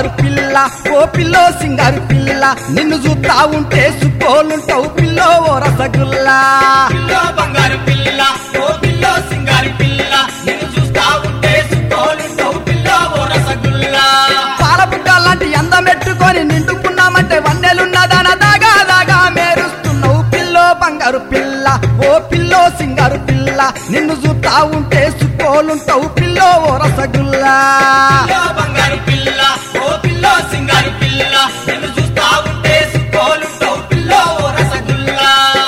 బంగారు పిల్ల ఓ పిల్లో సింగారు పిల్ల నిన్ను చూస్తా ఉంటే సుక్కోలుంటావు పిల్లో ఓ రసగుల్లా పిల్లో బంగారు పిల్ల ఓ పిల్లో సింగారి పిల్ల నిన్ను చూస్తా ఉంటే సుత్తోలుంటావు పిల్లో ఓ రసగుల్లా పాలబుడ్డ లాంటి అందమెట్టుకొని నిండుకున్నామంటే వన్నెలున్నదాన దాగా దాగా మేరుస్తున్నావు పిల్లో బంగారు పిల్ల ఓ పిల్లో సింగారు పిల్ల నిన్ను చూస్తా ఉంటే సుక్కోలుంటావు పిల్లో ఓ రసగుల్లా పిల్లో బంగారు పిల్ల ఓ పిల్లో సింగారి పిల్ల నిన్ను చూస్తా ఉంటే సుత్తోలుంటావు పిల్లో ఓ రసగుల్లా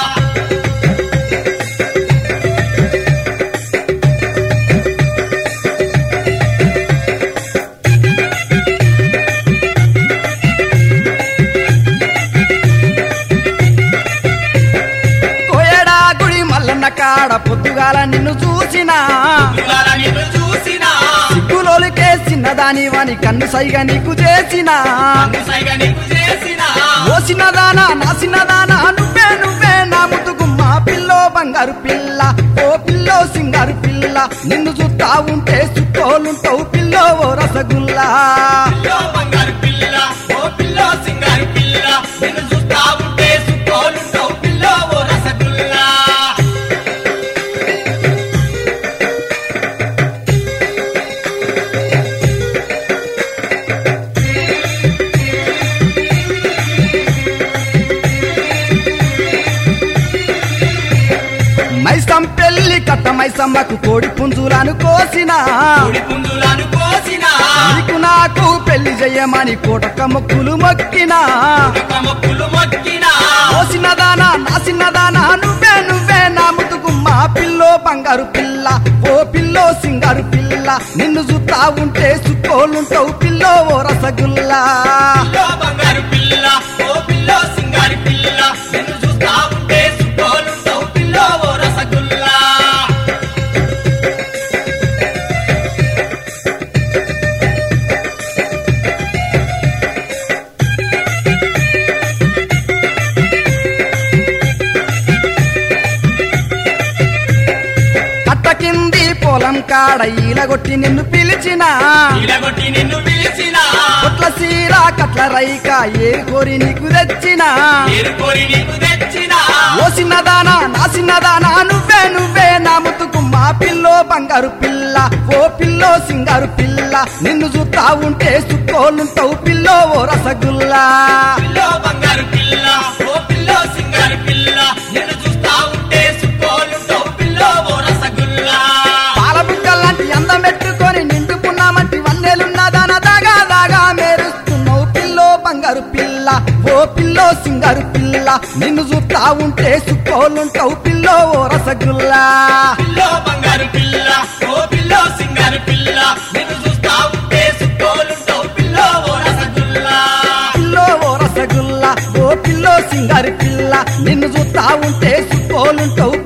కోయడా గుడి మల్లన్న కాడ పొద్దుగాల నిన్ను చూసినా ఇవాళ నిన్ను చూసినా సిగ్గులోలికే చిన్నదాని వాని కన్ను సైగా నీకు చేసినా అందు సైగ నీకు చేసినా ఓ చిన్నదానా నా చిన్నదానా నువ్వే నువ్వే నా ముతుకుమ్మ పిల్లో బంగారు పిల్ల ఓ పిల్లో సింగారు పిల్ల నిన్ను చూస్తా ఉంటే చుట్టోలుంటావు పిల్లో ఓ రసగుల్లా పిల్లో బంగారు పిల్ల ఓ పిల్లో సింగారి పిల్ల నిన్ను చూస్తా ఉంటే సుత్తోలుంటావు పిల్లో ఓ రసగుల్లా మైసం పెళ్లి కట్ట మైసమ్మకు కోడి పుంజులను కోసినా కోడి పుంజులను కోసినా నీకు నాకు పెళ్లి చెయ్యమని కోటక్క మొక్కులు మొక్కినా ఒక మొక్కులు మొక్కినా ఓ చిన్నదానా నా చిన్నదానా నువ్వే నువ్వే నా ముతుకుమ్మ పిల్లో బంగారు పిల్ల ఓ పిల్లో సింగారు పిల్ల నిన్ను చూస్తా ఉంటే సుక్కోలుంటావు పిల్లో ఓ రసగుల్లా పిల్లో బంగారు పిల్ల ఓ పిల్లో సింగారి పిల్ల నిన్ను చూస్తా ఉంటే సుత్తోలుంటావు పిల్లో ఓ రసగుల్లా కట్ట కింది పొలం కాడ ఈలగొట్టి నిన్ను పిలిచినా ఇలగొట్టి నిన్ను పిలిచినా కొట్ల సీర కట్ల రైక ఏ కోరి నీకు తెచ్చినా ఏరుకోరి నీకు తెచ్చినా ఓ చిన్నదానా నా చిన్నదానా నువ్వే నువ్వే నా ముతుకుమ్మ పిల్లో బంగారు పిల్ల ఓ పిల్లో సింగారు పిల్ల నిన్ను చూస్తా ఉంటే సుక్కోలుంటావు పిల్లో ఓ రసగుల్లా పిల్లో బంగారు పిల్ల ఓ పిల్లో సింగారి పిల్ల నిన్ను చూస్తా ఉంటే సుత్తోలుంటావు పిల్లో ఓ రసగుల్లా పాలబుగ్గ లాంటి అందమెట్టుకొని నిండుకున్నామంటి వన్నెలున్నదాన దాగా దాగా మేరుస్తున్నావు పిల్లో బంగారు పిల్ల ఓ పిల్లో సింగారు పిల్ల నిన్ను చూస్తా ఉంటే సుక్కోలుంటావు పిల్లో ఓ రసగుల్లా పిల్లో బంగారు పిల్ల ఓ పిల్లో సింగారి పిల్ల నిన్ను చూస్తా ఉంటే సుత్తోలుంటావు పిల్లో ఓ రసగుల్లా పిల్లో ఓ రసగుల్లా ఓ పిల్లో సింగారి పిల్ల నిన్ను చూస్తా ఉంటే సుక్కోలుంటావు